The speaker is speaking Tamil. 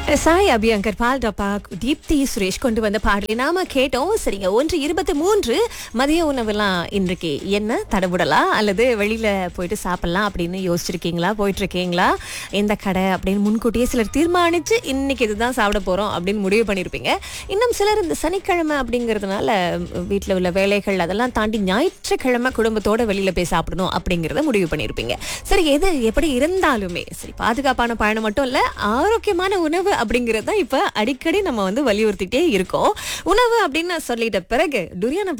சாய் அபியங்கர் பால் டப்பா தீப்தி சுரேஷ் கொண்டு வந்த பாடலை நாம கேட்டோம் சரிங்க ஒன்று இருபத்தி மூன்று மதிய உணவுலாம் இன்றைக்கு என்ன தடபுடலாம் அல்லது வெளியில போயிட்டு சாப்பிடலாம் அப்படின்னு யோசிச்சிருக்கீங்களா போயிட்டு இருக்கீங்களா எந்த கடை அப்படின்னு முன்கூட்டியே சிலர் தீர்மானிச்சு இன்னைக்கு இதுதான் சாப்பிட போறோம் அப்படின்னு முடிவு பண்ணியிருப்பீங்க இன்னும் சிலர் இந்த சனிக்கிழமை அப்படிங்கிறதுனால வீட்டில் உள்ள வேலைகள் அதெல்லாம் தாண்டி ஞாயிற்றுக்கிழமை குடும்பத்தோட வெளியில போய் சாப்பிடணும் அப்படிங்கிறத முடிவு பண்ணியிருப்பீங்க சரி எது எப்படி இருந்தாலுமே சரி பாதுகாப்பான பயணம் மட்டும் இல்ல ஆரோக்கியமான உணவு அப்படிங்கிறது தான் இப்ப அடிக்கடி நம்ம வந்து வலியுறுத்திட்டே இருக்கோம் உணவு அப்படின்னு சொல்லிட்ட பிறகு துரியான